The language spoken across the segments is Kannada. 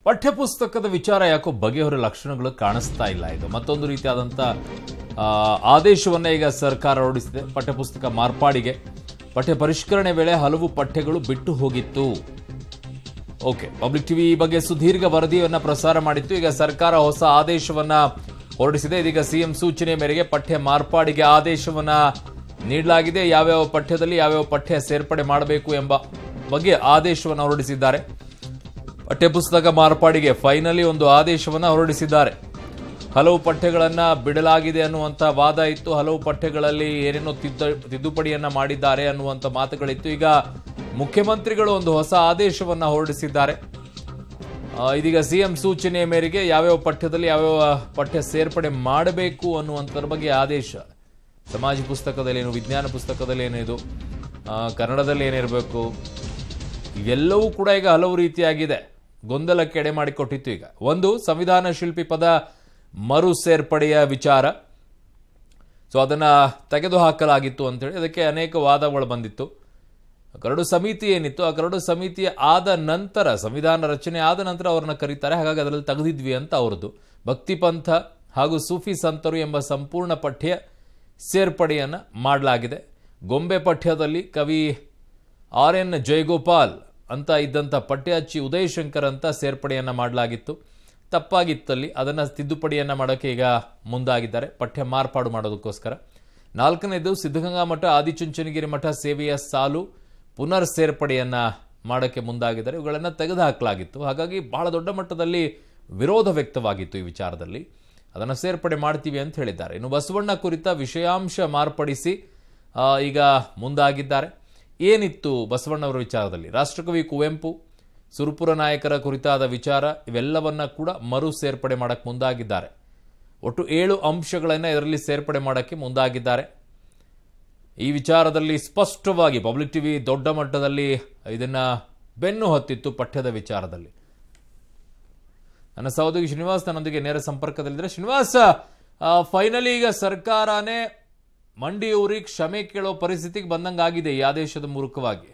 ಪಠ್ಯಪುಸ್ತಕದ ವಿಚಾರ ಯಾಕೋ ಬಗೆಹೊರ ಲಕ್ಷಣಗಳು ಕಾಣಿಸ್ತಾ ಇಲ್ಲ ಇದು ಮತ್ತೊಂದು ರೀತಿಯಾದಂಥ ಆ, ಆದೇಶವನ್ನ ಈಗ ಸರ್ಕಾರ ಹೊರಡಿಸಿದೆ ಪಠ್ಯಪುಸ್ತಕ ಮಾರ್ಪಾಡಿಗೆ ಪಠ್ಯ ಪರಿಷ್ಕರಣೆ ವೇಳೆ ಹಲವು ಪಠ್ಯಗಳು ಬಿಟ್ಟು ಹೋಗಿತ್ತು ಓಕೆ ಪಬ್ಲಿಕ್ ಟಿವಿ ಈ ಬಗ್ಗೆ ಸುದೀರ್ಘ ವರದಿಯನ್ನ ಪ್ರಸಾರ ಮಾಡಿತ್ತು ಈಗ ಸರ್ಕಾರ ಹೊಸ ಆದೇಶವನ್ನ ಹೊರಡಿಸಿದೆ ಇದೀಗ ಸಿಎಂ ಸೂಚನೆ ಮೇರೆಗೆ ಪಠ್ಯ ಮಾರ್ಪಾಡಿಗೆ ಆದೇಶವನ್ನ ನೀಡಲಾಗಿದೆ ಯಾವ್ಯಾವ ಪಠ್ಯದಲ್ಲಿ ಯಾವ್ಯಾವ ಪಠ್ಯ ಸೇರ್ಪಡೆ ಮಾಡಬೇಕು ಎಂಬ ಬಗ್ಗೆ ಆದೇಶವನ್ನು ಹೊರಡಿಸಿದ್ದಾರೆ ಪಠ್ಯಪುಸ್ತಕ ಮಾರ್ಪಾಡಿಗೆ ಫೈನಲಿ ಒಂದು ಆದೇಶವನ್ನ ಹೊರಡಿಸಿದ್ದಾರೆ ಹಲವು ಪಠ್ಯಗಳನ್ನ ಬಿಡಲಾಗಿದೆ ಅನ್ನುವಂಥ ವಾದ ಇತ್ತು ಹಲವು ಪಠ್ಯಗಳಲ್ಲಿ ಏನೇನೋ ತಿದ್ದ ತಿದ್ದುಪಡಿಯನ್ನ ಮಾಡಿದ್ದಾರೆ ಅನ್ನುವಂಥ ಮಾತುಗಳಿತ್ತು ಈಗ ಮುಖ್ಯಮಂತ್ರಿಗಳು ಒಂದು ಹೊಸ ಆದೇಶವನ್ನ ಹೊರಡಿಸಿದ್ದಾರೆ ಆ, ಇದೀಗ ಸಿಎಂ ಸೂಚನೆಯ ಮೇರೆಗೆ ಯಾವ್ಯಾವ ಪಠ್ಯದಲ್ಲಿ ಯಾವ್ಯಾವ ಪಠ್ಯ ಸೇರ್ಪಡೆ ಮಾಡಬೇಕು ಅನ್ನುವಂಥದ್ರ ಬಗ್ಗೆ ಆದೇಶ ಸಮಾಜ ಪುಸ್ತಕದಲ್ಲಿ ಏನು ವಿಜ್ಞಾನ ಪುಸ್ತಕದಲ್ಲಿ ಏನಿದು ಆ, ಕನ್ನಡದಲ್ಲಿ ಏನಿರಬೇಕು ಇವೆಲ್ಲವೂ ಕೂಡ ಈಗ ಹಲವು ರೀತಿಯಾಗಿದೆ ಗೊಂದಲಕ್ಕೆ ಎಡೆ ಮಾಡಿಕೊಟ್ಟಿತ್ತು ಈಗ ಒಂದು ಸಂವಿಧಾನ ಶಿಲ್ಪಿ ಪದ ಮರು ಸೇರ್ಪಡೆಯ ವಿಚಾರ ಸೊ ಅದನ್ನ ತೆಗೆದುಹಾಕಲಾಗಿತ್ತು ಅಂತೇಳಿ ಅದಕ್ಕೆ ಅನೇಕ ವಾದಗಳು ಬಂದಿತ್ತು ಕರಡು ಸಮಿತಿ ಏನಿತ್ತು ಆ ಕರಡು ಸಮಿತಿ ಆದ ನಂತರ ಸಂವಿಧಾನ ರಚನೆ ಆದ ನಂತರ ಅವ್ರನ್ನ ಕರೀತಾರೆ ಹಾಗಾಗಿ ಅದರಲ್ಲಿ ತೆಗೆದಿದ್ವಿ ಅಂತ ಅವ್ರದ್ದು ಭಕ್ತಿ ಪಂಥ ಹಾಗೂ ಸೂಫಿ ಸಂತರು ಎಂಬ ಸಂಪೂರ್ಣ ಪಠ್ಯ ಸೇರ್ಪಡೆಯನ್ನ ಮಾಡಲಾಗಿದೆ ಗೊಂಬೆ ಪಠ್ಯದಲ್ಲಿ ಕವಿ ಆರ್ ಎನ್ ಜಯಗೋಪಾಲ್ ಅಂತ ಇದ್ದಂಥ ಪಠ್ಯ ಚಿ ಉದಯ್ ಶಂಕರ್ ಅಂತ ಸೇರ್ಪಡೆಯನ್ನ ಮಾಡಲಾಗಿತ್ತು ತಪ್ಪಾಗಿತ್ತಲ್ಲಿ ಅದನ್ನ ತಿದ್ದುಪಡಿಯನ್ನ ಮಾಡೋಕೆ ಈಗ ಮುಂದಾಗಿದ್ದಾರೆ ಪಠ್ಯ ಮಾರ್ಪಾಡು ಮಾಡೋದಕ್ಕೋಸ್ಕರ ನಾಲ್ಕನೇದು ಸಿದ್ಧಗಂಗಾ ಮಠ ಆದಿಚುಂಚನಗಿರಿ ಮಠ ಸೇವೆಯ ಸಾಲು ಪುನರ್ ಸೇರ್ಪಡೆಯನ್ನ ಮಾಡೋಕ್ಕೆ ಮುಂದಾಗಿದ್ದಾರೆ ಇವುಗಳನ್ನು ತೆಗೆದುಹಾಕಲಾಗಿತ್ತು ಹಾಗಾಗಿ ಬಹಳ ದೊಡ್ಡ ಮಟ್ಟದಲ್ಲಿ ವಿರೋಧ ವ್ಯಕ್ತವಾಗಿತ್ತು ಈ ವಿಚಾರದಲ್ಲಿ ಅದನ್ನು ಸೇರ್ಪಡೆ ಮಾಡ್ತೀವಿ ಅಂತ ಹೇಳಿದ್ದಾರೆ ಇನ್ನು ಬಸವಣ್ಣ ಕುರಿತ ವಿಷಯಾಂಶ ಮಾರ್ಪಡಿಸಿ ಆ, ಈಗ ಮುಂದಾಗಿದ್ದಾರೆ ಏನಿತ್ತು ಬಸವಣ್ಣವರ ವಿಚಾರದಲ್ಲಿ ರಾಷ್ಟ್ರಕವಿ ಕುವೆಂಪು ಸುರಪುರ ನಾಯಕರ ಕುರಿತಾದ ವಿಚಾರ ಇವೆಲ್ಲವನ್ನ ಕೂಡ ಮರು ಸೇರ್ಪಡೆ ಮಾಡಕ್ಕೆ ಮುಂದಾಗಿದ್ದಾರೆ ಒಟ್ಟು ಏಳು ಅಂಶಗಳನ್ನು ಇದರಲ್ಲಿ ಸೇರ್ಪಡೆ ಮಾಡಕ್ಕೆ ಮುಂದಾಗಿದ್ದಾರೆ ಈ ವಿಚಾರದಲ್ಲಿ ಸ್ಪಷ್ಟವಾಗಿ ಪಬ್ಲಿಕ್ ಟಿವಿ ದೊಡ್ಡ ಮಟ್ಟದಲ್ಲಿ ಇದನ್ನ ಬೆನ್ನು ಹತ್ತಿತ್ತು ಪಠ್ಯದ ವಿಚಾರದಲ್ಲಿ ನನ್ನ ಸಹೋದರಿ ಶ್ರೀನಿವಾಸ್ ನನ್ನೊಂದಿಗೆ ನೇರ ಸಂಪರ್ಕದಲ್ಲಿದ್ದಾರೆ ಶ್ರೀನಿವಾಸ್ ಫೈನಲಿ ಈಗ ಸರ್ಕಾರನೇ ಮಂಡಿಯೂರಿ ಕ್ಷಮೆ ಕೇಳೋ ಪರಿಸ್ಥಿತಿಗೆ ಬಂದಂಗಾಗಿದೆ ಈ ಆದೇಶದ ಮೂಲಕವಾಗಿ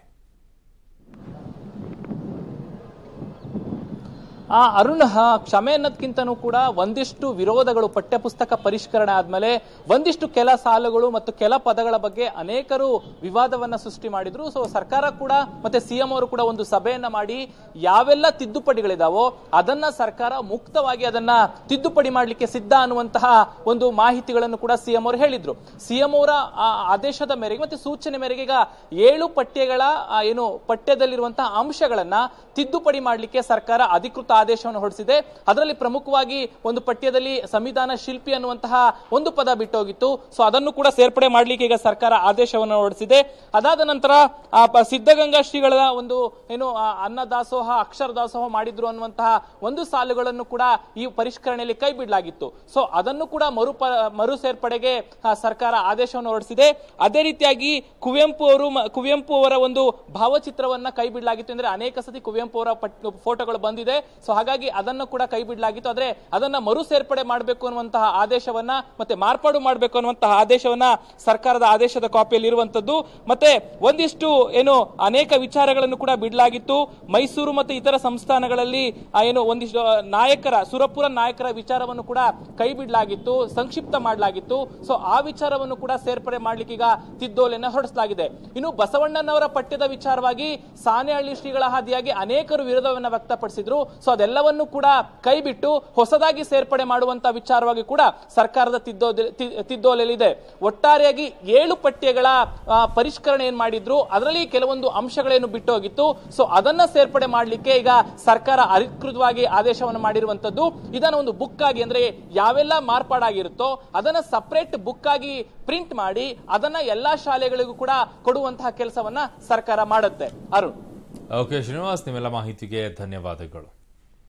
ಆ ಅರುಣ್ ಹ, ಕ್ಷಮೆ ಅನ್ನೋದಕ್ಕಿಂತನೂ ಕೂಡ ಒಂದಿಷ್ಟು ವಿರೋಧಗಳು ಪಠ್ಯಪುಸ್ತಕ ಪರಿಷ್ಕರಣೆ ಆದ್ಮೇಲೆ ಒಂದಿಷ್ಟು ಕೆಲ ಸಾಲುಗಳು ಮತ್ತು ಕೆಲ ಪದಗಳ ಬಗ್ಗೆ ಅನೇಕರು ವಿವಾದವನ್ನ ಸೃಷ್ಟಿ ಮಾಡಿದ್ರು ಸೊ ಸರ್ಕಾರ ಕೂಡ ಮತ್ತೆ ಸಿಎಂ ಅವರು ಕೂಡ ಒಂದು ಸಭೆಯನ್ನ ಮಾಡಿ ಯಾವೆಲ್ಲ ತಿದ್ದುಪಡಿಗಳಿದಾವೋ ಅದನ್ನ ಸರ್ಕಾರ ಮುಕ್ತವಾಗಿ ಅದನ್ನ ತಿದ್ದುಪಡಿ ಮಾಡಲಿಕ್ಕೆ ಸಿದ್ಧ ಅನ್ನುವಂತಹ ಒಂದು ಮಾಹಿತಿಗಳನ್ನು ಕೂಡ ಸಿಎಂ ಅವರು ಹೇಳಿದ್ರು ಸಿಎಂ ಅವರ ಆ ಆದೇಶದ ಮೇರೆಗೆ ಮತ್ತೆ ಸೂಚನೆ ಮೇರೆಗೆ ಈಗ ಏಳು ಪಠ್ಯಗಳ ಆ, ಏನು ಪಠ್ಯದಲ್ಲಿರುವಂತಹ ಅಂಶಗಳನ್ನ ತಿದ್ದುಪಡಿ ಮಾಡಲಿಕ್ಕೆ ಸರ್ಕಾರ ಅಧಿಕೃತ ಆದೇಶವನ್ನು ಹೊರಡಿಸಿದೆ ಅದರಲ್ಲಿ ಪ್ರಮುಖವಾಗಿ ಒಂದು ಪಠ್ಯದಲ್ಲಿ ಸಂವಿಧಾನ ಶಿಲ್ಪಿ ಅನ್ನುವಂತಹ ಒಂದು ಪದ ಬಿಟ್ಟೋಗಿತ್ತು ಸೊ ಅದನ್ನು ಕೂಡ ಸೇರ್ಪಡೆ ಮಾಡಲಿಕ್ಕೆ ಈಗ ಸರ್ಕಾರ ಆದೇಶವನ್ನು ಹೊರಡಿಸಿದೆ ಅದಾದ ನಂತರ ಆ ಪ- ಸಿದ್ಧಗಂಗಾ ಶ್ರೀಗಳ ಒಂದು ಏನು ಆ, ಅನ್ನದಾಸೋಹ ಅಕ್ಷರ ದಾಸೋಹ ಮಾಡಿದ್ರು ಅನ್ನುವಂತಹ ಒಂದು ಸಾಲುಗಳನ್ನು ಕೂಡ ಈ ಪರಿಷ್ಕರಣೆಯಲ್ಲಿ ಕೈ ಬಿಡಲಾಗಿತ್ತು ಸೊ ಅದನ್ನು ಕೂಡ ಮರು ಪ- ಮರು ಸೇರ್ಪಡೆಗೆ ಆ, ಸರ್ಕಾರ ಆದೇಶವನ್ನು ಹೊರಡಿಸಿದೆ ಅದೇ ರೀತಿಯಾಗಿ ಕುವೆಂಪು ಅವರು ಮ- ಕುವೆಂಪು ಅವರ ಒಂದು ಭಾವಚಿತ್ರವನ್ನ ಕೈ ಬಿಡಲಾಗಿತ್ತು ಅಂದ್ರೆ ಅನೇಕ ಸತಿ ಕುವೆಂಪು ಅವರ ಪಟ್- ಫೋಟೋಗಳು ಬಂದಿದೆ ಸೊ ಹಾಗಾಗಿ ಅದನ್ನು ಕೂಡ ಕೈ ಬಿಡಲಾಗಿತ್ತು ಆದ್ರೆ ಅದನ್ನ ಮರು ಸೇರ್ಪಡೆ ಮಾಡಬೇಕು ಅನ್ನುವಂತಹ ಆದೇಶವನ್ನ ಮತ್ತೆ ಮಾರ್ಪಾಡು ಮಾಡಬೇಕು ಅನ್ನುವಂತಹ ಆದೇಶವನ್ನ ಸರ್ಕಾರದ ಆದೇಶದ ಕಾಪಿಯಲ್ಲಿ ಇರುವಂತದ್ದು ಮತ್ತೆ ಒಂದಿಷ್ಟು ಏನು ಅನೇಕ ವಿಚಾರಗಳನ್ನು ಕೂಡ ಬಿಡಲಾಗಿತ್ತು ಮೈಸೂರು ಮತ್ತು ಇತರ ಸಂಸ್ಥಾನಗಳಲ್ಲಿ ಆ ಏನು ಒಂದಿಷ್ಟು ಆ, ನಾಯಕರ ಸುರಪುರ ನಾಯಕರ ವಿಚಾರವನ್ನು ಕೂಡ ಕೈ ಬಿಡಲಾಗಿತ್ತು ಸಂಕ್ಷಿಪ್ತ ಮಾಡಲಾಗಿತ್ತು ಸೊ ಆ ವಿಚಾರವನ್ನು ಕೂಡ ಸೇರ್ಪಡೆ ಮಾಡ್ಲಿಕ್ಕೆ ಈಗ ತಿದ್ದೋಲೆಯನ್ನು ಹೊರಡಿಸಲಾಗಿದೆ ಇನ್ನು ಬಸವಣ್ಣನವರ ಪಠ್ಯದ ವಿಚಾರವಾಗಿ ಸಾಣೆಹಳ್ಳಿ ಶ್ರೀಗಳ ಹಾದಿಯಾಗಿ ಅನೇಕರು ವಿರೋಧವನ್ನು ವ್ಯಕ್ತಪಡಿಸಿದ್ರು ಸೊ ಅದೆಲ್ಲವನ್ನು ಕೂಡ ಕೈ ಬಿಟ್ಟು ಹೊಸದಾಗಿ ಸೇರ್ಪಡೆ ಮಾಡುವಂತ ವಿಚಾರವಾಗಿ ಕೂಡ ಸರ್ಕಾರದ ತಿದ್ದೋ ತಿದ್ದೋಲೆಯಲ್ಲಿದೆ ಒಟ್ಟಾರೆಯಾಗಿ ಏಳು ಪಠ್ಯಗಳ ಆ, ಪರಿಷ್ಕರಣೆ ಏನ್ ಮಾಡಿದ್ರು ಅದರಲ್ಲಿ ಕೆಲವೊಂದು ಅಂಶಗಳೇನು ಬಿಟ್ಟು ಹೋಗಿತ್ತು ಸೊ ಅದನ್ನ ಸೇರ್ಪಡೆ ಮಾಡಲಿಕ್ಕೆ ಈಗ ಸರ್ಕಾರ ಅಧಿಕೃತವಾಗಿ ಆದೇಶವನ್ನು ಮಾಡಿರುವಂತದ್ದು ಇದನ್ನ ಒಂದು ಬುಕ್ ಆಗಿ ಅಂದ್ರೆ ಯಾವೆಲ್ಲ ಮಾರ್ಪಾಡಾಗಿರುತ್ತೋ ಅದನ್ನ ಸಪರೇಟ್ ಬುಕ್ ಆಗಿ ಪ್ರಿಂಟ್ ಮಾಡಿ ಅದನ್ನ ಎಲ್ಲಾ ಶಾಲೆಗಳಿಗೂ ಕೂಡ ಕೊಡುವಂತಹ ಕೆಲಸವನ್ನ ಸರ್ಕಾರ ಮಾಡುತ್ತೆ ಅರುಣ್ ಓಕೆ ಶ್ರೀನಿವಾಸ್ ನಿಮ್ಮೆಲ್ಲ ಮಾಹಿತಿಗೆ ಧನ್ಯವಾದಗಳು